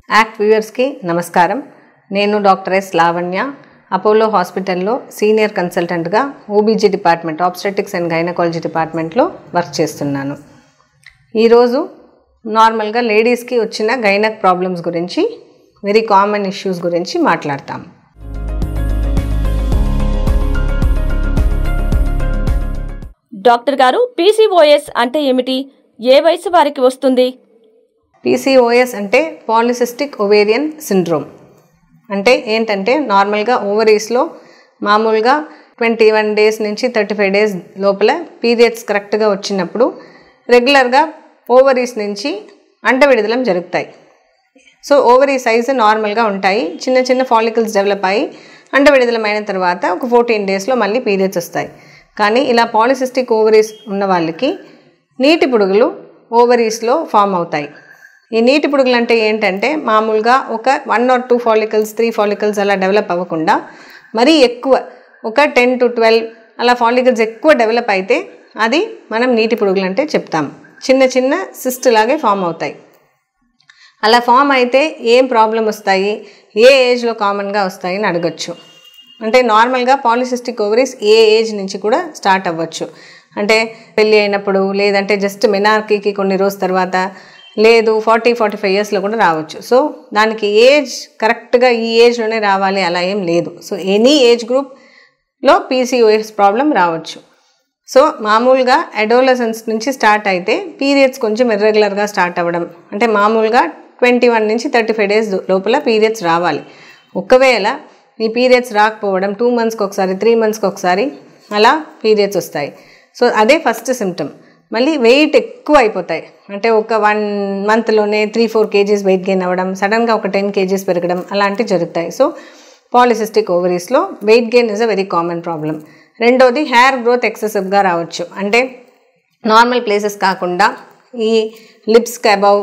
act వ్యూవర్స్కి నమస్కారం నేను డాక్టర్ ఎస్ లావణ్య అపోలో హాస్పిటల్లో సీనియర్ కన్సల్టెంట్గా OBG department obstetrics and gynaecology డిపార్ట్మెంట్లో వర్క్ చేస్తున్నాను ఈరోజు నార్మల్గా లేడీస్కి వచ్చిన గైనక్ ప్రాబ్లమ్స్ గురించి వెరీ కామన్ ఇష్యూస్ గురించి మాట్లాడతాం డాక్టర్ గారు పీసీఓఎస్ అంటే ఏమిటి ఏ వయసు వారికి వస్తుంది పీసీఓఎస్ అంటే పాలిసిస్టిక్ ఒవేరియన్ సిండ్రోమ్ అంటే ఏంటంటే నార్మల్గా ఓవరీస్లో మామూలుగా ట్వంటీ వన్ డేస్ నుంచి థర్టీ ఫైవ్ డేస్ లోపల పీరియడ్స్ కరెక్ట్గా వచ్చినప్పుడు రెగ్యులర్గా ఓవరీస్ నుంచి అంట విడుదలం జరుగుతాయి సో ఓవరీ సైజు నార్మల్గా ఉంటాయి చిన్న చిన్న ఫాలికల్స్ డెవలప్ అయ్యి అండ విడుదలమైన తర్వాత ఒక ఫోర్టీన్ డేస్లో మళ్ళీ పీరియడ్స్ వస్తాయి కానీ ఇలా పాలిసిస్టిక్ ఓవరీస్ ఉన్న వాళ్ళకి నీటి పుడుగులు ఓవరీస్లో ఫామ్ అవుతాయి ఈ నీటి పుడుగులు అంటే ఏంటంటే మామూలుగా ఒక one or two follicles three follicles అలా డెవలప్ అవ్వకుండా మరీ ఎక్కువ ఒక టెన్ టు ట్వెల్వ్ అలా ఫాలికల్స్ ఎక్కువ డెవలప్ అయితే అది మనం నీటి పుడుగులు అంటే చెప్తాం చిన్న చిన్న సిస్ట్ లాగే ఫామ్ అవుతాయి అలా ఫామ్ అయితే ఏం ప్రాబ్లం వస్తాయి ఏ ఏజ్లో కామన్గా వస్తాయి అని అడగచ్చు అంటే నార్మల్గా పాలిసిస్టిక్ ఓవరీస్ ఏ ఏజ్ నుంచి కూడా స్టార్ట్ అవ్వచ్చు అంటే పెళ్ళి అయినప్పుడు లేదంటే జస్ట్ మెనార్కీకి కొన్ని రోజు తర్వాత లేదు ఫార్టీ ఫార్టీ ఫైవ్ ఇయర్స్లో కూడా రావచ్చు సో దానికి ఏజ్ కరెక్ట్గా ఈ ఏజ్లోనే రావాలి అలా ఏం లేదు సో ఎనీ ఏజ్ గ్రూప్లో పీసీఓఎస్ ప్రాబ్లం రావచ్చు సో మామూలుగా అడోలసెన్స్ నుంచి స్టార్ట్ అయితే పీరియడ్స్ కొంచెం ఇర్రెగ్యులర్గా స్టార్ట్ అవ్వడం అంటే మామూలుగా ట్వంటీ వన్ నుంచి థర్టీ ఫైవ్ డేస్ లోపల పీరియడ్స్ రావాలి ఒకవేళ ఈ పీరియడ్స్ రాకపోవడం టూ మంత్స్కి ఒకసారి త్రీ మంత్స్కి ఒకసారి అలా పీరియడ్స్ వస్తాయి సో అదే ఫస్ట్ సిమ్టమ్ మళ్ళీ వెయిట్ ఎక్కువ అయిపోతాయి అంటే ఒక వన్ మంత్లోనే three four kgs weight gain అవ్వడం సడన్గా ఒక టెన్ కేజీస్ పెరగడం అలాంటివి జరుగుతాయి సో పాలిసిస్టిక్ ఓవరీస్లో weight gain is a very common problem రెండోది హెయిర్ గ్రోత్ ఎక్సెసివ్గా రావచ్చు అంటే నార్మల్ ప్లేసెస్ కాకుండా ఈ లిప్స్కి అబౌవ్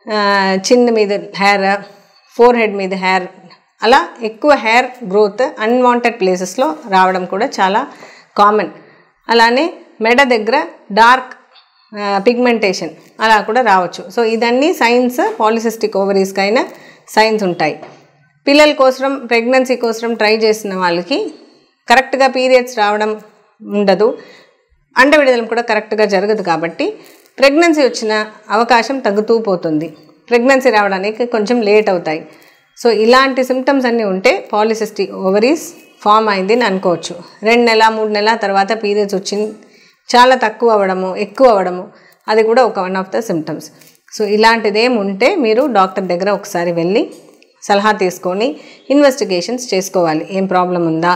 చిన్న మీద హెయిర్ ఫోర్ హెడ్ మీద హెయిర్ అలా ఎక్కువ హెయిర్ గ్రోత్ అన్వాంటెడ్ ప్లేసెస్లో రావడం కూడా చాలా కామన్ అలానే మెడ దగ్గర డార్క్ పిగ్మెంటేషన్ అలా కూడా రావచ్చు సో ఇదన్నీ సైన్స్ పాలిసిస్టిక్ ఓవరీస్కి అయినా సైన్స్ ఉంటాయి పిల్లల కోసం ప్రెగ్నెన్సీ కోసం ట్రై చేసిన వాళ్ళకి కరెక్ట్గా పీరియడ్స్ రావడం ఉండదు అండ విడుదల కూడా కరెక్ట్గా జరగదు కాబట్టి ప్రెగ్నెన్సీ వచ్చిన అవకాశం తగ్గుతూ పోతుంది ప్రెగ్నెన్సీ రావడానికి కొంచెం లేట్ అవుతాయి సో ఇలాంటి సిమ్టమ్స్ అన్నీ ఉంటే పాలిసిస్టిక్ ఓవరీస్ ఫామ్ అయింది అని అనుకోవచ్చు రెండు నెల మూడు నెలల తర్వాత పీరియడ్స్ వచ్చింది చాలా తక్కువ అవ్వడము ఎక్కువ అవ్వడము అది కూడా ఒక one of the symptoms so ఇలాంటిదేం ఉంటే మీరు డాక్టర్ దగ్గర ఒకసారి వెళ్ళి సలహా తీసుకొని ఇన్వెస్టిగేషన్స్ చేసుకోవాలి ఏం ప్రాబ్లం ఉందా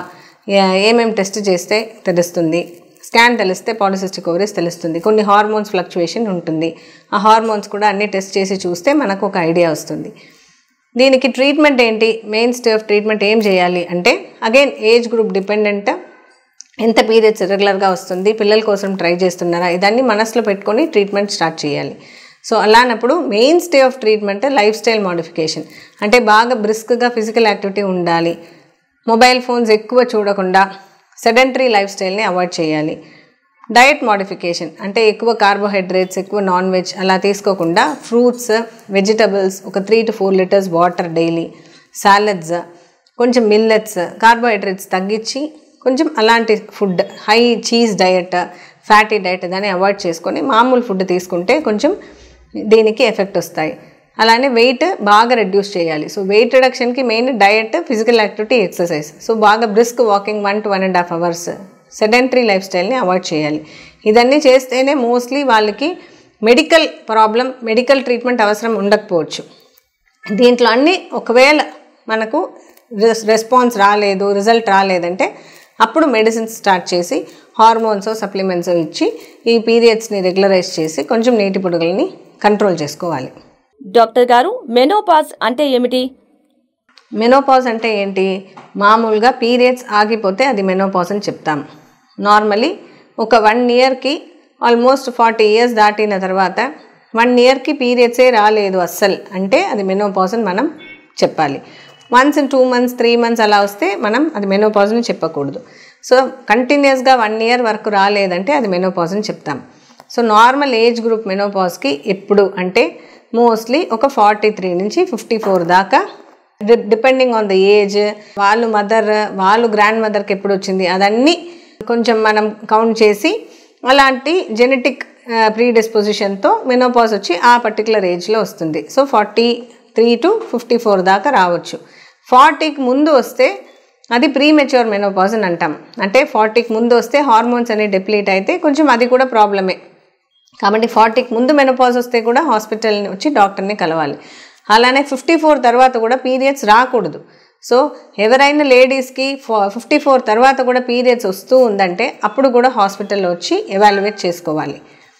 ఏమేమి టెస్ట్ చేస్తే తెలుస్తుంది స్కాన్ తెలిస్తే పాలిసిస్టిక్ ఓవరీస్ తెలుస్తుంది కొన్ని హార్మోన్స్ ఫ్లక్చువేషన్ ఉంటుంది ఆ హార్మోన్స్ కూడా అన్ని టెస్ట్ చేసి చూస్తే మనకు ఒక ఐడియా వస్తుంది దీనికి ట్రీట్మెంట్ ఏంటి మెయిన్ స్టే ఆఫ్ ట్రీట్మెంట్ ఏం చేయాలి అంటే అగైన్ ఏజ్ గ్రూప్ డిపెండెంట్ ఎంత పీరియడ్స్ రెగ్యులర్గా వస్తుంది పిల్లల కోసం ట్రై చేస్తున్నారా ఇదన్నీ మనసులో పెట్టుకొని ట్రీట్మెంట్ స్టార్ట్ చేయాలి సో అలానప్పుడు main stay of treatment lifestyle modification అంటే బాగా బ్రిస్క్గా ఫిజికల్ యాక్టివిటీ ఉండాలి మొబైల్ ఫోన్స్ ఎక్కువ చూడకుండా సెడెంటరీ లైఫ్ స్టైల్ని అవాయిడ్ చేయాలి డయట్ మోడిఫికేషన్ అంటే ఎక్కువ కార్బోహైడ్రేట్స్ ఎక్కువ నాన్ వెజ్ అలా తీసుకోకుండా ఫ్రూట్స్ వెజిటబుల్స్ ఒక three to four litres water daily salads కొంచెం మిల్లెట్స్ కార్బోహైడ్రేట్స్ తగ్గించి కొంచెం అలాంటి food high cheese diet fatty diet దాన్ని అవాయిడ్ చేసుకొని మామూలు ఫుడ్ తీసుకుంటే కొంచెం దీనికి ఎఫెక్ట్ వస్తాయి అలానే వెయిట్ బాగా రెడ్యూస్ చేయాలి సో వెయిట్ రిడక్షన్కి main diet physical activity exercise so బాగా brisk walking one to one and half hours sedentary లైఫ్ స్టైల్ని అవాయిడ్ చేయాలి ఇదన్నీ చేస్తేనే మోస్ట్లీ వాళ్ళకి మెడికల్ ప్రాబ్లం మెడికల్ ట్రీట్మెంట్ అవసరం ఉండకపోవచ్చు దీంట్లో అన్నీ ఒకవేళ మనకు రెస్పాన్స్ రాలేదు రిజల్ట్ రాలేదంటే అప్పుడు మెడిసిన్స్ స్టార్ట్ చేసి హార్మోన్స్ సప్లిమెంట్స్ ఇచ్చి ఈ పీరియడ్స్ని రెగ్యులరైజ్ చేసి కొంచెం నీటి పొడుగుల్ని కంట్రోల్ చేసుకోవాలి డాక్టర్ గారు మెనోపాజ్ అంటే ఏమిటి మెనోపాజ్ అంటే ఏంటి మామూలుగా పీరియడ్స్ ఆగిపోతే అది మెనోపాజ్ అని చెప్తాం నార్మలీ ఒక వన్ ఇయర్కి ఆల్మోస్ట్ ఫార్టీ ఇయర్స్ దాటిన తర్వాత వన్ ఇయర్కి పీరియడ్సే రాలేదు అస్సలు అంటే అది మెనోపాజ్ అని మనం చెప్పాలి once in two months three months అలా వస్తే మనం అది మెనోపాజ్ అని చెప్పకూడదు సో కంటిన్యూస్గా వన్ ఇయర్ వరకు రాలేదంటే అది మెనోపాజ్ అని చెప్తాం సో నార్మల్ ఏజ్ గ్రూప్ మెనోపాజ్కి ఎప్పుడు అంటే మోస్ట్లీ ఒక ఫార్టీ త్రీ నుంచి ఫిఫ్టీ ఫోర్ దాకా డిపెండింగ్ ఆన్ ద ఏజ్ వాళ్ళు మదర్ వాళ్ళు గ్రాండ్ మదర్కి ఎప్పుడు వచ్చింది అదన్నీ కొంచెం మనం కౌంట్ చేసి అలాంటి జెనెటిక్ ప్రీ డిస్పోజిషన్తో మెనోపాజ్ వచ్చి ఆ పర్టికులర్ ఏజ్లో వస్తుంది so forty three to fifty four దాకా రావచ్చు ఫార్టీకి ముందు వస్తే అది ప్రీ మెచ్యూర్ మెనోపాజ్ అని అంటాం అంటే ఫార్టీకి ముందు వస్తే హార్మోన్స్ అనేవి డెప్లీట్ అయితే కొంచెం అది కూడా ప్రాబ్లమే కాబట్టి ఫార్టీకి ముందు మెనోపాజ్ వస్తే కూడా హాస్పిటల్ని వచ్చి డాక్టర్ని కలవాలి అలానే ఫిఫ్టీ ఫోర్ తర్వాత కూడా పీరియడ్స్ రాకూడదు సో ఎవరైనా లేడీస్కి ఫిఫ్టీ ఫోర్ తర్వాత కూడా పీరియడ్స్ వస్తూ ఉందంటే అప్పుడు కూడా హాస్పిటల్లో వచ్చి ఎవాల్యుయేట్ చేసుకోవాలి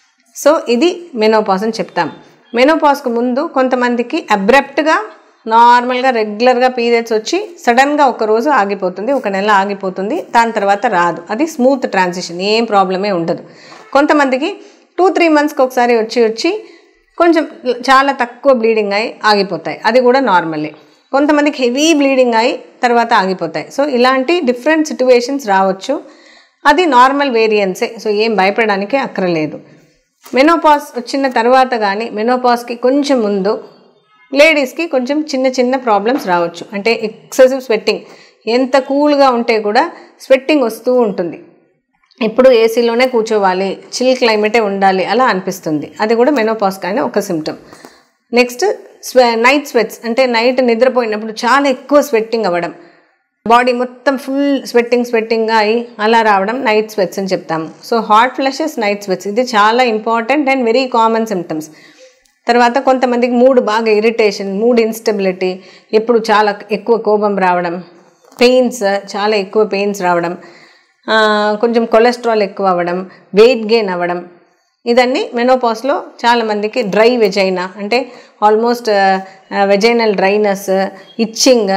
సో ఇది మెనోపాజ్ అని చెప్తాం మెనోపాజ్కు ముందు కొంతమందికి అబ్రప్ట్గా నార్మల్గా రెగ్యులర్గా పీరియడ్స్ వచ్చి సడన్గా ఒక రోజు ఆగిపోతుంది ఒక నెల ఆగిపోతుంది దాని తర్వాత రాదు అది స్మూత్ ట్రాన్సిషన్ ఏం ప్రాబ్లమే ఉండదు కొంతమందికి టూ త్రీ మంత్స్కి ఒకసారి వచ్చి వచ్చి కొంచెం చాలా తక్కువ బ్లీడింగ్ అయి ఆగిపోతాయి అది కూడా నార్మలే కొంతమందికి హెవీ బ్లీడింగ్ అయి తర్వాత ఆగిపోతాయి సో ఇలాంటి డిఫరెంట్ సిట్యువేషన్స్ రావచ్చు అది నార్మల్ వేరియన్సే సో ఏం భయపడడానికి అక్కర్లేదు మెనోపాస్ వచ్చిన తర్వాత కానీ మెనోపాస్కి కొంచెం ముందు లేడీస్కి కొంచెం చిన్న చిన్న ప్రాబ్లమ్స్ రావచ్చు అంటే ఎక్సెసివ్ స్వెట్టింగ్ ఎంత కూల్గా ఉంటే కూడా స్వెట్టింగ్ వస్తూ ఉంటుంది ఎప్పుడు ఏసీలోనే కూర్చోవాలి చిల్ క్లైమేటే ఉండాలి అలా అనిపిస్తుంది అది కూడా మెనోపాస్ కానీ ఒక సిమ్టమ్ నెక్స్ట్ స్వె నైట్ స్వెట్స్ అంటే నైట్ నిద్రపోయినప్పుడు చాలా ఎక్కువ స్వెట్టింగ్ అవ్వడం బాడీ మొత్తం ఫుల్ స్వెట్టింగ్ స్వెట్టింగ్గా అయి అలా రావడం నైట్ స్వెట్స్ అని చెప్తాము so hot flushes night sweats ఇది చాలా important and very common symptoms తర్వాత కొంతమందికి మూడ్ బాగా ఇరిటేషన్ మూడ్ ఇన్స్టెబిలిటీ ఎప్పుడు చాలా ఎక్కువ కోపం రావడం పెయిన్స్ చాలా ఎక్కువ పెయిన్స్ రావడం ఆ, కొంచెం కొలెస్ట్రాల్ ఎక్కువ అవ్వడం వెయిట్ గెయిన్ అవ్వడం ఇదన్నీ మెనోపాస్లో చాలామందికి డ్రై వెజైనా అంటే ఆల్మోస్ట్ వెజైనల్ డ్రైనెస్ ఇచ్చింగ్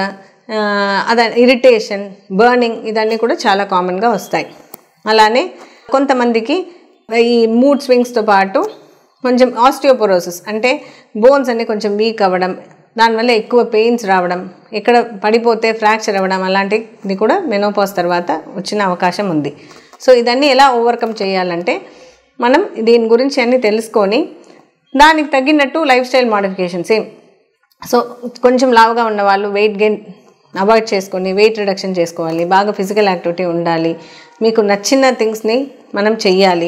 అద ఇరిటేషన్ బర్నింగ్ ఇదన్నీ కూడా చాలా కామన్గా వస్తాయి అలానే కొంతమందికి ఈ మూడ్ స్వింగ్స్తో పాటు కొంచెం ఆస్టియోపోరోసిస్ అంటే బోన్స్ అన్ని కొంచెం వీక్ అవ్వడం దానివల్ల ఎక్కువ పెయిన్స్ రావడం ఎక్కడ పడిపోతే ఫ్రాక్చర్ అవ్వడం అలాంటిది కూడా మెనోపాస్ తర్వాత వచ్చిన అవకాశం ఉంది సో ఇదన్నీ ఎలా ఓవర్కమ్ చేయాలంటే మనం దీని గురించి అన్నీ తెలుసుకొని దానికి తగ్గినట్టు లైఫ్ స్టైల్ మాడిఫికేషన్స్ ఏం సో కొంచెం లావుగా ఉన్న వాళ్ళు వెయిట్ గెయిన్ అవాయిడ్ చేసుకొని వెయిట్ రిడక్షన్ చేసుకోవాలి బాగా ఫిజికల్ యాక్టివిటీ ఉండాలి మీకు నచ్చిన థింగ్స్ని మనం చెయ్యాలి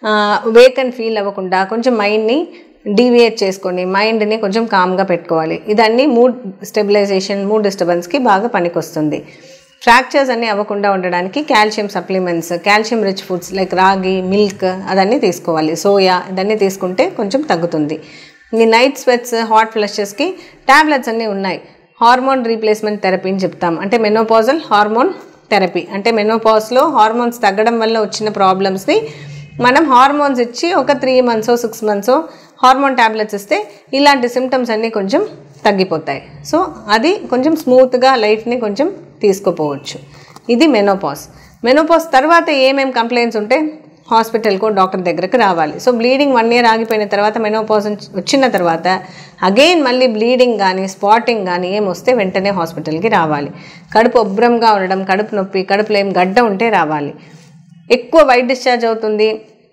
వేకన్ ఫీల్ అవ్వకుండా కొంచెం మైండ్ని డీవియేట్ చేసుకొని మైండ్ని కొంచెం కామ్గా పెట్టుకోవాలి ఇదన్నీ మూడ్ స్టెబిలైజేషన్ మూడ్ డిస్టర్బెన్స్కి బాగా పనికొస్తుంది ఫ్రాక్చర్స్ అన్నీ అవ్వకుండా ఉండడానికి calcium supplements calcium rich foods like ragi milk అదన్నీ తీసుకోవాలి సోయా ఇదన్నీ తీసుకుంటే కొంచెం తగ్గుతుంది ఈ నైట్ స్వెట్స్ హాట్ ఫ్లషెస్కి ట్యాబ్లెట్స్ అన్నీ ఉన్నాయి హార్మోన్ రీప్లేస్మెంట్ థెరపీ అని చెప్తాం అంటే మెనోపాజల్ హార్మోన్ థెరపీ అంటే మెనోపాస్లో హార్మోన్స్ తగ్గడం వల్ల వచ్చిన ప్రాబ్లమ్స్ని మనం హార్మోన్స్ ఇచ్చి ఒక three months six months hormone tablets ఇస్తే ఇలాంటి సిమ్టమ్స్ అన్నీ కొంచెం తగ్గిపోతాయి సో అది కొంచెం స్మూత్గా లైఫ్ని కొంచెం తీసుకుపోవచ్చు ఇది మెనోపాస్ మెనోపాస్ తర్వాత ఏమేం కంప్లైంట్స్ ఉంటే హాస్పిటల్కో డాక్టర్ దగ్గరకు రావాలి సో బ్లీడింగ్ వన్ ఇయర్ ఆగిపోయిన తర్వాత మెనోపాస్ వచ్చిన తర్వాత అగైన్ మళ్ళీ బ్లీడింగ్ కానీ స్పాటింగ్ కానీ ఏం వస్తే వెంటనే హాస్పిటల్కి రావాలి కడుపు ఉబ్రంగా ఉండడం కడుపు నొప్పి కడుపులో ఏం గడ్డ ఉంటే రావాలి ఎక్కువ వైట్ డిశ్చార్జ్ అవుతుంది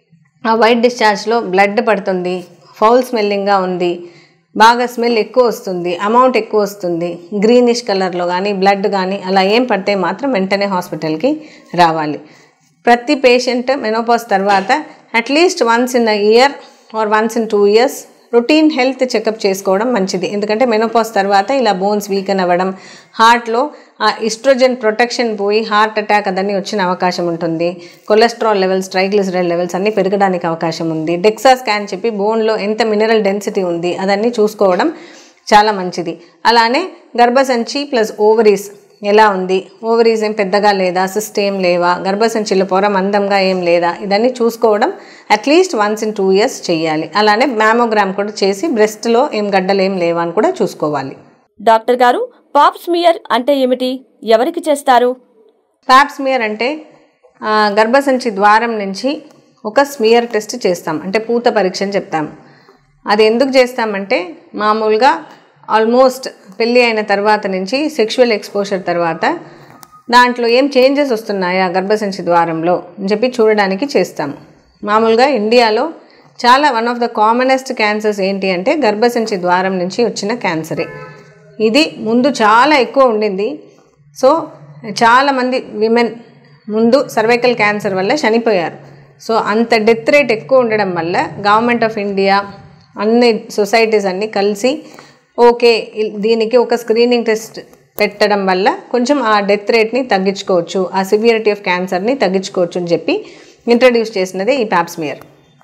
ఆ వైట్ డిశ్చార్జ్లో బ్లడ్ పడుతుంది ఫౌల్ స్మెల్లింగ్గా ఉంది బాగా స్మెల్ ఎక్కువ వస్తుంది అమౌంట్ ఎక్కువ వస్తుంది గ్రీనిష్ కలర్లో కానీ బ్లడ్ కానీ అలా ఏం పడితే మాత్రం వెంటనే హాస్పిటల్కి రావాలి ప్రతి పేషెంట్ మెనోపాస్ తర్వాత at least once in a year or once in two years routine health checkup చేసుకోవడం మంచిది ఎందుకంటే మెనోపాస్ తర్వాత ఇలా బోన్స్ వీకన్ అవ్వడం హార్ట్లో ఆ ఇస్ట్రోజన్ ప్రొటెక్షన్ పోయి హార్ట్ అటాక్ అదన్నీ వచ్చిన అవకాశం ఉంటుంది కొలెస్ట్రాల్ లెవెల్స్ ట్రైగ్లిసరైడ్ లెవెల్స్ అన్నీ పెరగడానికి అవకాశం ఉంది డెక్సా స్కాన్ చెప్పి బోన్లో ఎంత మినరల్ డెన్సిటీ ఉంది అదన్నీ చూసుకోవడం చాలా మంచిది అలానే గర్భసంచి ప్లస్ ఓవరీస్ ఎలా ఉంది ఓవరీస్ ఏం పెద్దగా లేదా సిస్ట్ ఏం లేవా గర్భసంచిలో పొర మందంగా ఏం లేదా ఇదన్నీ చూసుకోవడం at least once in two years చేయాలి అలానే మ్యామోగ్రామ్ కూడా చేసి బ్రెస్ట్లో ఏం గడ్డలు ఏం లేవా అని కూడా చూసుకోవాలి డాక్టర్ గారు పాప్ స్మియర్ అంటే ఏమిటి ఎవరికి చేస్తారు ప్యాప్ స్మియర్ అంటే ఆ, గర్భసంచి ద్వారం నుంచి ఒక స్మియర్ టెస్ట్ చేస్తాం అంటే పూత పరీక్ష అని చెప్తాం అది ఎందుకు చేస్తామంటే మామూలుగా ఆల్మోస్ట్ పెళ్ళి అయిన తర్వాత నుంచి సెక్షువల్ ఎక్స్పోజర్ తర్వాత దాంట్లో ఏం చేంజెస్ వస్తున్నాయా గర్భసంచి ద్వారంలో అని చెప్పి చూడడానికి చేస్తాము మామూలుగా ఇండియాలో చాలా one of the commonest cancers ఏంటి అంటే గర్భసంచి ద్వారం నుంచి వచ్చిన క్యాన్సరే ఇది ముందు చాలా ఎక్కువ ఉండింది సో చాలామంది విమెన్ ముందు సర్వైకల్ క్యాన్సర్ వల్ల చనిపోయారు సో అంత డెత్ రేట్ ఎక్కువ ఉండడం వల్ల గవర్నమెంట్ ఆఫ్ ఇండియా అన్ని సొసైటీస్ అన్నీ కలిసి ఓకే ఇ- దీనికి ఒక స్క్రీనింగ్ టెస్ట్ పెట్టడం వల్ల కొంచెం ఆ డెత్ రేట్ని తగ్గించుకోవచ్చు ఆ సివియరిటీ ఆఫ్ క్యాన్సర్ని తగ్గించుకోవచ్చు అని చెప్పి ఇంట్రడ్యూస్ చేసినదే ఈ ప్యాప్స్మియర్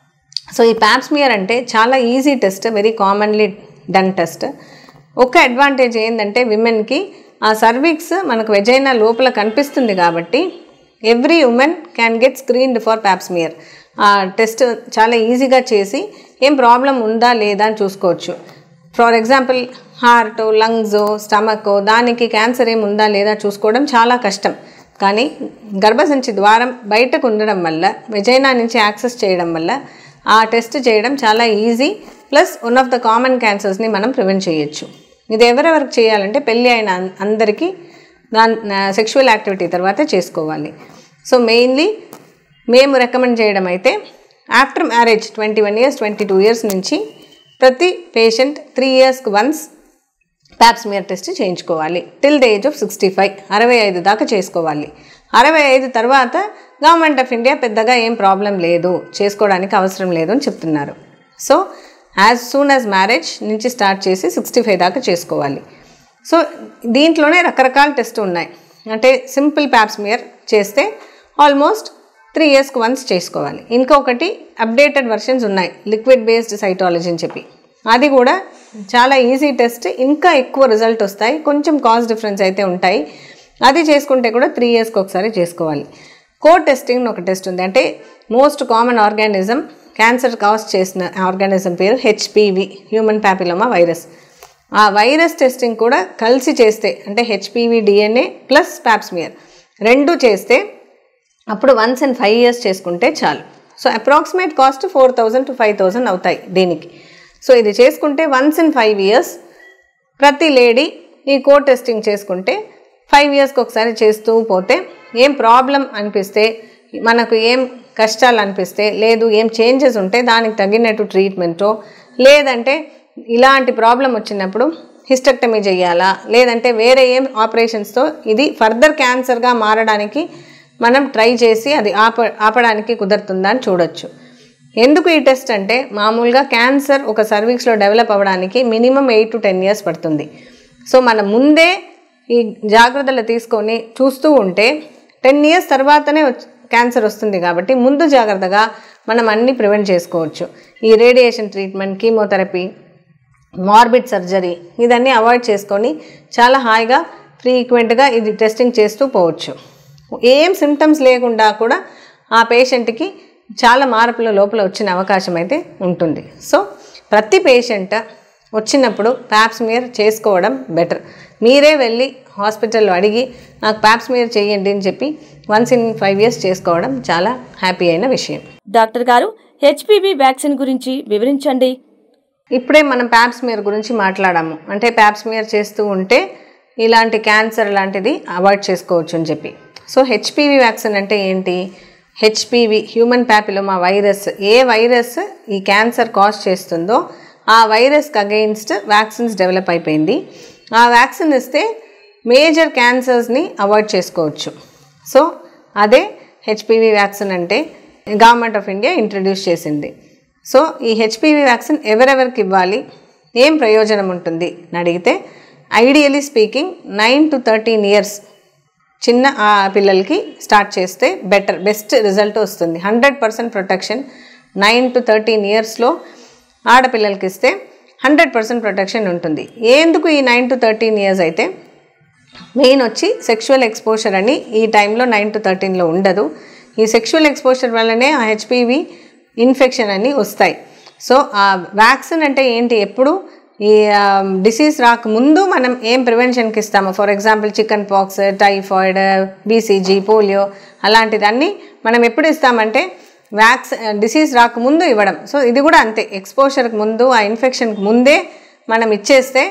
సో ఈ ప్యాప్స్మియర్ అంటే చాలా easy test very commonly done test ఒక అడ్వాంటేజ్ ఏంటంటే విమెన్కి ఆ సర్వీక్స్ మనకు వెజైనా లోపల కనిపిస్తుంది కాబట్టి every woman can get screened for pap smear ఆ టెస్ట్ చాలా ఈజీగా చేసి ఏం ప్రాబ్లం ఉందా లేదా అని చూసుకోవచ్చు for example heart lungs stomach దానికి క్యాన్సర్ ఏమి ఉందా లేదా చూసుకోవడం చాలా కష్టం కానీ గర్భసంచి ద్వారం బయటకు ఉండడం వల్ల వెజైనా నుంచి యాక్సెస్ చేయడం వల్ల ఆ టెస్ట్ చేయడం చాలా easy plus one of the common క్యాన్సర్స్ని మనం ప్రివెంట్ చేయొచ్చు ఇది ఎవరెవరికి చేయాలంటే పెళ్ళి అయిన అం- అందరికీ దాని సెక్షువల్ యాక్టివిటీ తర్వాత చేసుకోవాలి సో మెయిన్లీ మేము రికమెండ్ చేయడం అయితే after marriage twenty one years twenty two years నుంచి ప్రతి పేషెంట్ త్రీ ఇయర్స్కి వన్స్ ప్యాప్స్మియర్ టెస్ట్ చేయించుకోవాలి till the age of sixty five అరవై ఐదు దాకా చేసుకోవాలి అరవై ఐదు తర్వాత గవర్నమెంట్ ఆఫ్ ఇండియా పెద్దగా ఏం ప్రాబ్లం లేదు చేసుకోవడానికి అవసరం లేదు అని చెప్తున్నారు so as soon as marriage నుంచి స్టార్ట్ చేసి సిక్స్టీ ఫైవ్ దాకా చేసుకోవాలి సో దీంట్లోనే రకరకాల టెస్ట్ ఉన్నాయి అంటే సింపుల్ ప్యాప్స్మియర్ చేస్తే ఆల్మోస్ట్ త్రీ ఇయర్స్కి వన్స్ చేసుకోవాలి ఇంకొకటి అప్డేటెడ్ వర్షన్స్ ఉన్నాయి లిక్విడ్ బేస్డ్ సైటాలజీ అని చెప్పి అది కూడా చాలా ఈజీ టెస్ట్ ఇంకా ఎక్కువ రిజల్ట్ వస్తాయి కొంచెం కాస్ట్ డిఫరెన్స్ అయితే ఉంటాయి అది చేసుకుంటే కూడా త్రీ ఇయర్స్కి ఒకసారి చేసుకోవాలి కో టెస్టింగ్ ఒక టెస్ట్ ఉంది అంటే most common organism cancer cause చేసిన ఆర్గానిజం పేరు హెచ్పివి హ్యూమన్ ప్యాపిలోమా వైరస్ ఆ వైరస్ టెస్టింగ్ కూడా కలిసి చేస్తే అంటే హెచ్పివి డిఎన్ఏ ప్లస్ ప్యాప్స్మియర్ రెండు చేస్తే అప్పుడు వన్స్ అండ్ ఫైవ్ ఇయర్స్ చేసుకుంటే చాలు so approximate cost four thousand to five thousand అవుతాయి దీనికి సో ఇది చేసుకుంటే వన్స్ అండ్ ఫైవ్ ఇయర్స్ ప్రతి లేడీ ఈ కోడ్ టెస్టింగ్ చేసుకుంటే ఫైవ్ ఇయర్స్కి ఒకసారి చేస్తూ పోతే ఏం ప్రాబ్లం అనిపిస్తే మనకు ఏం కష్టాలు అనిపిస్తే లేదు ఏం చేంజెస్ ఉంటే దానికి తగినట్టు ట్రీట్మెంటో లేదంటే ఇలాంటి ప్రాబ్లం వచ్చినప్పుడు హిస్టెక్టమీ చేయాలా లేదంటే వేరే ఏం ఆపరేషన్స్తో ఇది ఫర్దర్ క్యాన్సర్గా మారడానికి మనం ట్రై చేసి అది ఆప ఆపడానికి కుదురుతుందా అని చూడొచ్చు ఎందుకు ఈ టెస్ట్ అంటే మామూలుగా క్యాన్సర్ ఒక సర్వీక్స్లో డెవలప్ అవ్వడానికి minimum eight to ten years పడుతుంది సో మనం ముందే ఈ జాగ్రత్తలు తీసుకొని చూస్తూ ఉంటే టెన్ ఇయర్స్ తర్వాతనే వచ్చి- క్యాన్సర్ వస్తుంది కాబట్టి ముందు జాగ్రత్తగా మనం అన్నీ ప్రివెంట్ చేసుకోవచ్చు ఈ radiation treatment chemotherapy morbid surgery ఇదన్నీ అవాయిడ్ చేసుకొని చాలా హాయిగా ఫ్రీక్వెంట్గా ఇది టెస్టింగ్ చేస్తూ పోవచ్చు ఏం సిమ్టమ్స్ లేకుండా కూడా ఆ పేషెంట్కి చాలా మార్పుల లోపల వచ్చిన అవకాశం అయితే ఉంటుంది సో ప్రతి పేషెంట్ వచ్చినప్పుడు ప్యాప్స్మియర్ చేసుకోవడం బెటర్ మీరే వెళ్ళి హాస్పిటల్లో అడిగి నాకు ప్యాప్స్మియర్ చేయండి అని చెప్పి వన్స్ ఇన్ ఫైవ్ ఇయర్స్ చేసుకోవడం చాలా హ్యాపీ అయిన విషయం డాక్టర్ గారు హెచ్పివి వ్యాక్సిన్ గురించి వివరించండి ఇప్పుడే మనం ప్యాప్స్మియర్ గురించి మాట్లాడాము అంటే ప్యాప్స్మియర్ చేస్తూ ఉంటే ఇలాంటి క్యాన్సర్ లాంటిది అవాయిడ్ చేసుకోవచ్చు అని చెప్పి సో హెచ్పివి వ్యాక్సిన్ అంటే ఏంటి హెచ్పివి హ్యూమన్ ప్యాపిలోమా వైరస్ ఏ వైరస్ ఈ క్యాన్సర్ కాజ్ చేస్తుందో ఆ వైరస్కి అగెయిన్స్ట్ వ్యాక్సిన్స్ డెవలప్ అయిపోయింది ఆ వ్యాక్సిన్ ఇస్తే మేజర్ క్యాన్సర్స్ని అవాయిడ్ చేసుకోవచ్చు సో అదే హెచ్పివి వ్యాక్సిన్ అంటే గవర్నమెంట్ ఆఫ్ ఇండియా ఇంట్రడ్యూస్ చేసింది సో ఈ హెచ్పివి వ్యాక్సిన్ ఎవరెవరికి ఇవ్వాలి ఏం ప్రయోజనం ఉంటుంది అని అడిగితే ideally speaking nine to thirteen years చిన్న ఆ పిల్లలకి స్టార్ట్ చేస్తే బెటర్ బెస్ట్ రిజల్ట్ వస్తుంది hundred percent protection nine to thirteen ఇయర్స్లో ఆడపిల్లలకి ఇస్తే హండ్రెడ్ పర్సెంట్ ప్రొటెక్షన్ ఉంటుంది ఎందుకు ఈ నైన్ టు థర్టీన్ ఇయర్స్ అయితే మెయిన్ వచ్చి సెక్షువల్ ఎక్స్పోజర్ అని ఈ టైంలో నైన్ టు థర్టీన్లో ఉండదు ఈ సెక్షువల్ ఎక్స్పోజర్ వల్లనే ఆ హెచ్పివి ఇన్ఫెక్షన్ అన్నీ వస్తాయి సో ఆ వ్యాక్సిన్ అంటే ఏంటి ఎప్పుడు ఈ డిసీజ్ రాకముందు మనం ఏం ప్రివెన్షన్కి ఇస్తాము for example chicken pox typhoid BCG polio అలాంటిదన్నీ మనం ఎప్పుడు ఇస్తామంటే వ్యాక్స్ డిసీజ్ రాకముందు ఇవ్వడం సో ఇది కూడా అంతే ఎక్స్పోజర్కి ముందు ఆ ఇన్ఫెక్షన్కి ముందే మనం ఇచ్చేస్తే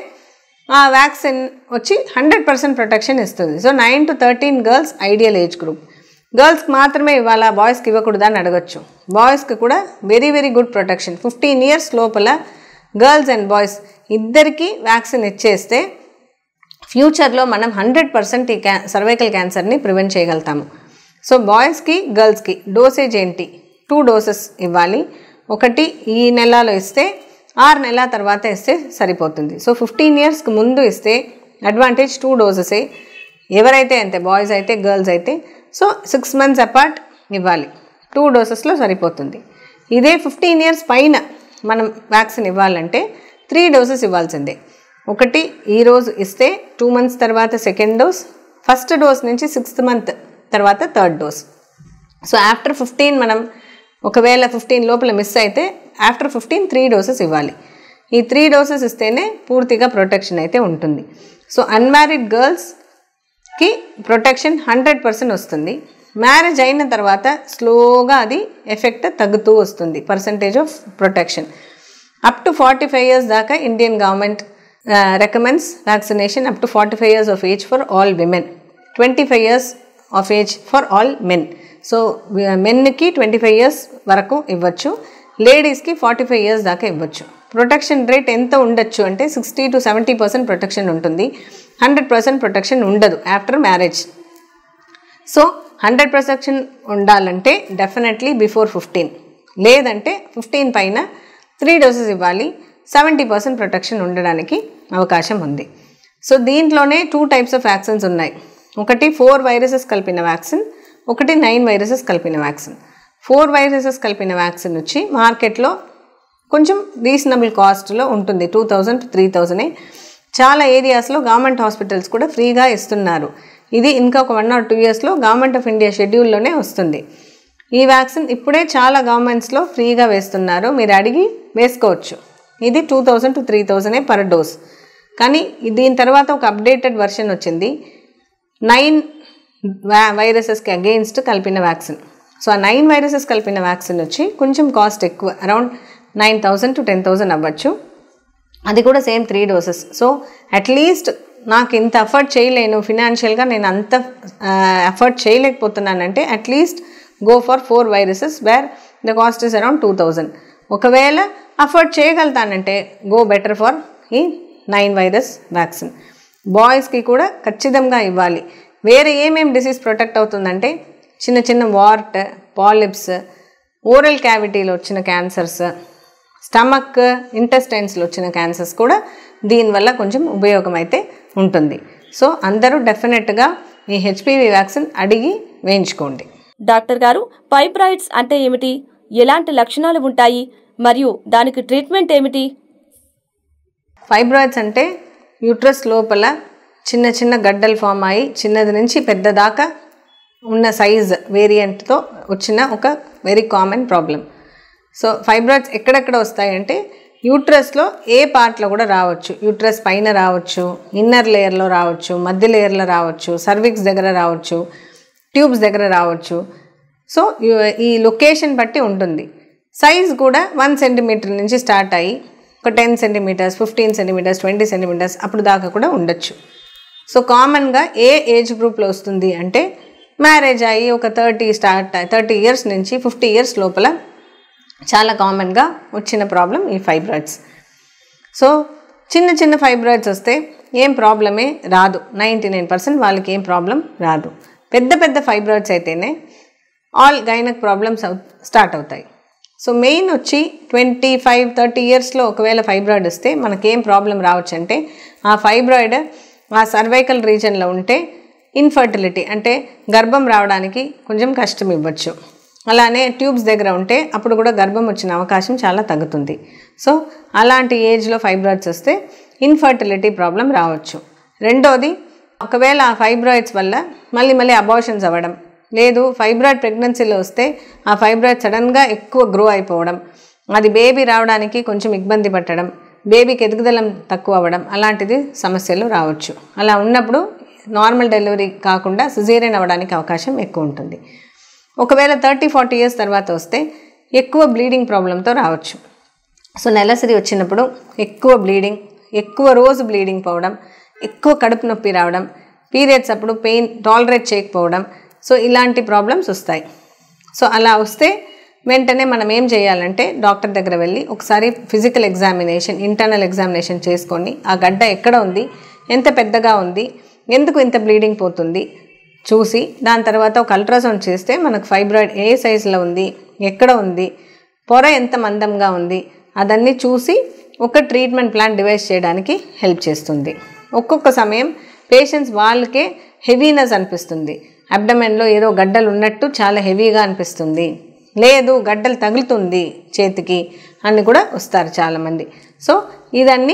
ఆ వ్యాక్సిన్ వచ్చి హండ్రెడ్ పర్సెంట్ ప్రొటెక్షన్ ఇస్తుంది so nine to thirteen girls ideal age group గర్ల్స్కి మాత్రమే ఇవ్వాలా బాయ్స్కి ఇవ్వకూడదా అని అడగచ్చు బాయ్స్కి కూడా very very good protection fifteen years లోపల గర్ల్స్ అండ్ బాయ్స్ ఇద్దరికి వ్యాక్సిన్ ఇచ్చేస్తే ఫ్యూచర్లో మనం హండ్రెడ్ పర్సెంట్ ఈ క్యా సర్వైకల్ క్యాన్సర్ని ప్రివెంట్ చేయగలుగుతాము సో బాయ్స్కి గర్ల్స్కి డోసేజ్ ఏంటి టూ డోసెస్ ఇవ్వాలి ఒకటి ఈ నెలలో ఇస్తే ఆరు నెలల తర్వాత ఇస్తే సరిపోతుంది సో ఫిఫ్టీన్ ఇయర్స్కి ముందు ఇస్తే అడ్వాంటేజ్ టూ డోసెసే ఎవరైతే అంతే బాయ్స్ అయితే గర్ల్స్ అయితే సో సిక్స్ మంత్స్ అపార్ట్ ఇవ్వాలి టూ డోసెస్లో సరిపోతుంది ఇదే ఫిఫ్టీన్ ఇయర్స్ పైన మనం వ్యాక్సిన్ ఇవ్వాలంటే త్రీ డోసెస్ ఇవ్వాల్సిందే ఒకటి ఈరోజు ఇస్తే టూ మంత్స్ తర్వాత సెకండ్ డోస్ ఫస్ట్ డోస్ నుంచి సిక్స్త్ మంత్ తర్వాత third dose so after fifteen మనం ఒకవేళ ఫిఫ్టీన్ లోపల మిస్ అయితే ఆఫ్టర్ ఫిఫ్టీన్ త్రీ డోసెస్ ఇవ్వాలి ఈ త్రీ డోసెస్ ఇస్తేనే పూర్తిగా ప్రొటెక్షన్ అయితే ఉంటుంది సో అన్మ్యారీడ్ గర్ల్స్కి ప్రొటెక్షన్ హండ్రెడ్ పర్సెంట్ వస్తుంది మ్యారేజ్ అయిన తర్వాత స్లోగా అది ఎఫెక్ట్ తగ్గుతూ వస్తుంది percentage of protection up to forty five years దాకా Indian government recommends vaccination up to forty five years of age for all women twenty five years of age for all men so మెన్కి twenty five years వరకు ఇవ్వచ్చు లేడీస్కి forty five years దాకా ఇవ్వచ్చు protection rate ఎంత ఉండొచ్చు అంటే sixty to seventy percent protection ఉంటుంది హండ్రెడ్ పర్సెంట్ ప్రొటెక్షన్ ఉండదు after marriage so hundred protection ఉండాలంటే డెఫినెట్లీ బిఫోర్ ఫిఫ్టీన్ లేదంటే ఫిఫ్టీన్ పైన త్రీ డోసెస్ ఇవ్వాలి సెవెంటీ పర్సెంట్ ప్రొటెక్షన్ ఉండడానికి అవకాశం ఉంది సో దీంట్లోనే టూ టైప్స్ ఆఫ్ వ్యాక్సిన్స్ ఉన్నాయి ఒకటి ఫోర్ వైరసెస్ కలిపిన వ్యాక్సిన్ ఒకటి నైన్ వైరసెస్ కలిపిన వ్యాక్సిన్ ఫోర్ వైరసెస్ కలిపిన వ్యాక్సిన్ వచ్చి మార్కెట్లో కొంచెం రీజనబుల్ కాస్ట్లో ఉంటుంది టూ థౌజండ్ త్రీ థౌజండే చాలా ఏరియాస్లో గవర్నమెంట్ హాస్పిటల్స్ కూడా ఫ్రీగా ఇస్తున్నారు ఇది ఇంకా ఒక వన్ ఆర్ టూ ఇయర్స్లో గవర్నమెంట్ ఆఫ్ ఇండియా షెడ్యూల్లోనే వస్తుంది ఈ వ్యాక్సిన్ ఇప్పుడే చాలా గవర్నమెంట్స్లో ఫ్రీగా వేస్తున్నారు మీరు అడిగి వేసుకోవచ్చు ఇది టూ థౌజండ్ టు త్రీ థౌజండే పర్ డోస్ కానీ దీని తర్వాత ఒక అప్డేటెడ్ వర్షన్ వచ్చింది నైన్ వైరసెస్కి అగెయిన్స్ట్ కలిపిన వ్యాక్సిన్ సో ఆ నైన్ వైరసెస్ కలిపిన వ్యాక్సిన్ వచ్చి కొంచెం కాస్ట్ ఎక్కువ around nine thousand to ten thousand అవ్వచ్చు అది కూడా same three doses so at least నాకు ఇంత అఫర్ట్ చేయలేను ఫినాన్షియల్గా నేను అంత ఎఫర్ట్ చేయలేకపోతున్నానంటే at least go for four viruses where the cost is around two thousand ఒకవేళ అఫర్ట్ చేయగలుగుతానంటే గో బెటర్ ఫర్ ఈ నైన్ వైరస్ వ్యాక్సిన్ బాయ్స్కి కూడా ఖచ్చితంగా ఇవ్వాలి వేరే ఏమేమి డిసీజ్ ప్రొటెక్ట్ అవుతుందంటే చిన్న చిన్న వార్ట్ పాలిప్స్ ఓరల్ క్యావిటీలో వచ్చిన క్యాన్సర్స్ స్టమక్ ఇంటెస్టైన్స్లో వచ్చిన క్యాన్సర్స్ కూడా దీనివల్ల కొంచెం ఉపయోగం అయితే ఉంటుంది సో అందరూ డెఫినెట్గా ఈ హెచ్పివి వ్యాక్సిన్ అడిగి వేయించుకోండి డాక్టర్ గారు ఫైబ్రాయిడ్స్ అంటే ఏమిటి ఎలాంటి లక్షణాలు ఉంటాయి మరియు దానికి ట్రీట్మెంట్ ఏమిటి ఫైబ్రాయిడ్స్ అంటే యూట్రస్ లోపల చిన్న చిన్న గడ్డలు ఫామ్ అయ్యి చిన్నది నుంచి పెద్ద దాకా ఉన్న సైజ్ వేరియంట్తో వచ్చిన ఒక very common problem so fibroids ఎక్కడెక్కడ వస్తాయంటే యూట్రస్లో ఏ పార్ట్లో కూడా రావచ్చు యూట్రస్ పైన రావచ్చు ఇన్నర్ లేయర్లో రావచ్చు మధ్య లేయర్లో రావచ్చు సర్విక్స్ దగ్గర రావచ్చు ట్యూబ్స్ దగ్గర రావచ్చు సో యు- ఈ లొకేషన్ బట్టి ఉంటుంది సైజ్ కూడా వన్ సెంటీమీటర్ నుంచి స్టార్ట్ అయ్యి ఒక ten centimetres fifteen centimetres twenty centimetres అప్పుడు దాకా కూడా ఉండొచ్చు సో కామన్గా ఏ ఏజ్ గ్రూప్లో వస్తుంది అంటే మ్యారేజ్ అయ్యి ఒక థర్టీ స్టార్ట్ థర్టీ ఇయర్స్ నుంచి ఫిఫ్టీ ఇయర్స్ లోపల చాలా కామన్గా వచ్చిన ప్రాబ్లం ఈ ఫైబ్రాయిడ్స్ సో చిన్న చిన్న ఫైబ్రాయిడ్స్ వస్తే ఏం ప్రాబ్లమే రాదు నైంటీ నైన్ పర్సెంట్ వాళ్ళకి ఏం ప్రాబ్లం రాదు పెద్ద పెద్ద ఫైబ్రాయిడ్స్ అయితేనే ఆల్ గైనక్ ప్రాబ్లమ్స్ స్టార్ట్ అవుతాయి సో మెయిన్ వచ్చి ట్వంటీ ఫైవ్ థర్టీ ఇయర్స్లో ఒకవేళ ఫైబ్రాయిడ్ వస్తే మనకేం ప్రాబ్లం రావచ్చు అంటే ఆ ఫైబ్రాయిడ్ ఆ సర్వైకల్ రీజన్లో ఉంటే ఇన్ఫర్టిలిటీ అంటే గర్భం రావడానికి కొంచెం కష్టం ఇవ్వచ్చు అలానే ట్యూబ్స్ దగ్గర ఉంటే అప్పుడు కూడా గర్భం వచ్చిన అవకాశం చాలా తగ్గుతుంది సో అలాంటి ఏజ్లో ఫైబ్రాయిడ్స్ వస్తే ఇన్ఫర్టిలిటీ ప్రాబ్లం రావచ్చు రెండోది ఒకవేళ ఆ ఫైబ్రాయిడ్స్ వల్ల మళ్ళీ మళ్ళీ అబార్షన్స్ అవ్వడం లేదు ఫైబ్రాయిడ్ ప్రెగ్నెన్సీలో వస్తే ఆ ఫైబ్రాయిడ్ సడన్గా ఎక్కువ గ్రో అయిపోవడం అది బేబీ రావడానికి కొంచెం ఇబ్బంది పట్టడం బేబీకి ఎదుగుదల తక్కువ అవ్వడం అలాంటిది సమస్యలు రావచ్చు అలా ఉన్నప్పుడు నార్మల్ డెలివరీ కాకుండా సిజేరియన్ అవ్వడానికి అవకాశం ఎక్కువ ఉంటుంది ఒకవేళ థర్టీ ఫార్టీ ఇయర్స్ తర్వాత వస్తే ఎక్కువ బ్లీడింగ్ ప్రాబ్లంతో రావచ్చు సో నెలసరి వచ్చినప్పుడు ఎక్కువ బ్లీడింగ్ ఎక్కువ రోజు బ్లీడింగ్ పోవడం ఎక్కువ కడుపు నొప్పి రావడం పీరియడ్స్ అప్పుడు పెయిన్ టాలరేట్ చేయకపోవడం సో ఇలాంటి ప్రాబ్లమ్స్ వస్తాయి సో అలా వస్తే వెంటనే మనం ఏం చేయాలంటే డాక్టర్ దగ్గర వెళ్ళి ఒకసారి ఫిజికల్ ఎగ్జామినేషన్ ఇంటర్నల్ ఎగ్జామినేషన్ చేసుకొని ఆ గడ్డ ఎక్కడ ఉంది ఎంత పెద్దగా ఉంది ఎందుకు ఇంత బ్లీడింగ్ పోతుంది చూసి దాని తర్వాత ఒక అల్ట్రాసౌండ్ చేస్తే మనకు ఫైబ్రాయిడ్ ఏ సైజులో ఉంది ఎక్కడ ఉంది పొర ఎంత మందంగా ఉంది అదన్నీ చూసి ఒక ట్రీట్మెంట్ ప్లాన్ డివైస్ చేయడానికి హెల్ప్ చేస్తుంది ఒక్కొక్క సమయం పేషెంట్స్ వాళ్ళకే హెవీనెస్ అనిపిస్తుంది అబ్డమెన్లో ఏదో గడ్డలు ఉన్నట్టు చాలా హెవీగా అనిపిస్తుంది లేదు గడ్డలు తగులుతుంది చేతికి అని కూడా వస్తారు చాలామంది సో ఇదన్నీ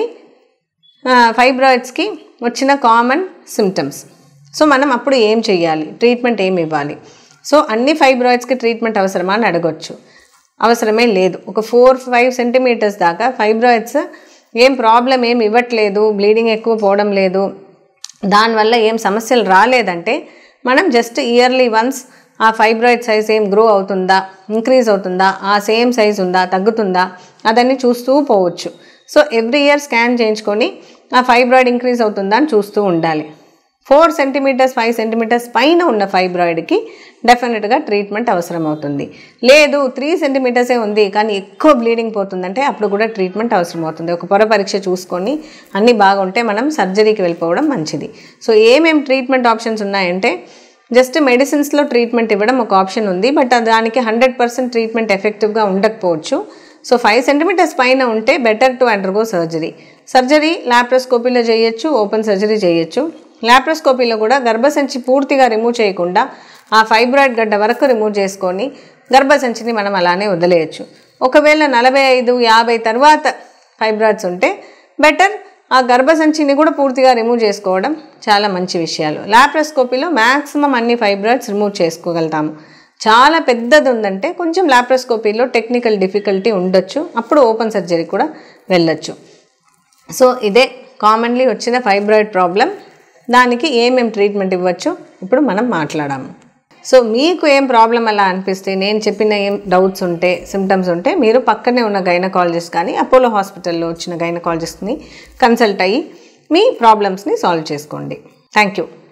ఫైబ్రాయిడ్స్కి వచ్చిన కామన్ సిమ్టమ్స్ సో మనం అప్పుడు ఏం చేయాలి ట్రీట్మెంట్ ఏమి ఇవ్వాలి సో అన్ని ఫైబ్రాయిడ్స్కి ట్రీట్మెంట్ అవసరమా అని అడగొచ్చు అవసరమే లేదు ఒక ఫోర్ ఫైవ్ సెంటీమీటర్స్ దాకా ఫైబ్రాయిడ్స్ ఏం ప్రాబ్లం ఏం ఇవ్వట్లేదు బ్లీడింగ్ ఎక్కువ పోవడం లేదు దానివల్ల ఏం సమస్యలు రాలేదంటే మనం జస్ట్ ఇయర్లీ వన్స్ ఆ ఫైబ్రాయిడ్ సైజ్ ఏం గ్రో అవుతుందా ఇంక్రీజ్ అవుతుందా ఆ సేమ్ సైజ్ ఉందా తగ్గుతుందా అదన్నీ చూస్తూ పోవచ్చు సో ఎవ్రీ ఇయర్ స్కాన్ చేయించుకొని ఆ ఫైబ్రాయిడ్ ఇంక్రీజ్ అవుతుందా అని చూస్తూ ఉండాలి ఫోర్ సెంటీమీటర్స్ ఫైవ్ సెంటీమీటర్స్ పైన ఉన్న ఫైబ్రాయిడ్కి డెఫినెట్గా ట్రీట్మెంట్ అవసరం అవుతుంది లేదు త్రీ సెంటీమీటర్సే ఉంది కానీ ఎక్కువ బ్లీడింగ్ పోతుందంటే అప్పుడు కూడా ట్రీట్మెంట్ అవసరం అవుతుంది ఒక పొర పరీక్ష చూసుకొని అన్నీ బాగుంటే మనం సర్జరీకి వెళ్ళిపోవడం మంచిది సో ఏమేం ట్రీట్మెంట్ ఆప్షన్స్ ఉన్నాయంటే జస్ట్ మెడిసిన్స్లో ట్రీట్మెంట్ ఇవ్వడం ఒక ఆప్షన్ ఉంది బట్ దానికి హండ్రెడ్ పర్సెంట్ ట్రీట్మెంట్ ఎఫెక్టివ్గా ఉండకపోవచ్చు సో ఫైవ్ సెంటీమీటర్స్ పైన ఉంటే better to undergo surgery surgery ల్యాప్రోస్కోపీలో చేయొచ్చు ఓపెన్ సర్జరీ చేయొచ్చు ల్యాప్రోస్కోపీలో కూడా గర్భసంచి పూర్తిగా రిమూవ్ చేయకుండా ఆ ఫైబ్రాయిడ్ గడ్డ వరకు రిమూవ్ చేసుకొని గర్భసంచిని మనం అలానే వదిలేయచ్చు ఒకవేళ నలభై ఐదు యాభై తర్వాత ఫైబ్రాయిడ్స్ ఉంటే బెటర్ ఆ గర్భసంచిని కూడా పూర్తిగా రిమూవ్ చేసుకోవడం చాలా మంచి విషయాలు ల్యాప్రోస్కోపీలో మ్యాక్సిమం అన్ని ఫైబ్రాయిడ్స్ రిమూవ్ చేసుకోగలుగుతాము చాలా పెద్దది ఉందంటే కొంచెం ల్యాప్రోస్కోపీలో టెక్నికల్ డిఫికల్టీ ఉండొచ్చు అప్పుడు ఓపెన్ సర్జరీ కూడా వెళ్ళొచ్చు సో ఇదే కామన్లీ వచ్చిన ఫైబ్రాయిడ్ ప్రాబ్లం దానికి ఏమేం ట్రీట్మెంట్ ఇవ్వచ్చు ఇప్పుడు మనం మాట్లాడాము సో మీకు ఏం ప్రాబ్లం అలా అనిపిస్తే నేను చెప్పిన ఏం డౌట్స్ ఉంటే సిమ్టమ్స్ ఉంటే మీరు పక్కనే ఉన్న గైనకాలజిస్ట్ కానీ అపోలో హాస్పిటల్లో వచ్చిన గైనకాలజిస్ట్ని కన్సల్ట్ అయ్యి మీ ప్రాబ్లమ్స్ని సాల్వ్ చేసుకోండి థ్యాంక్ యూ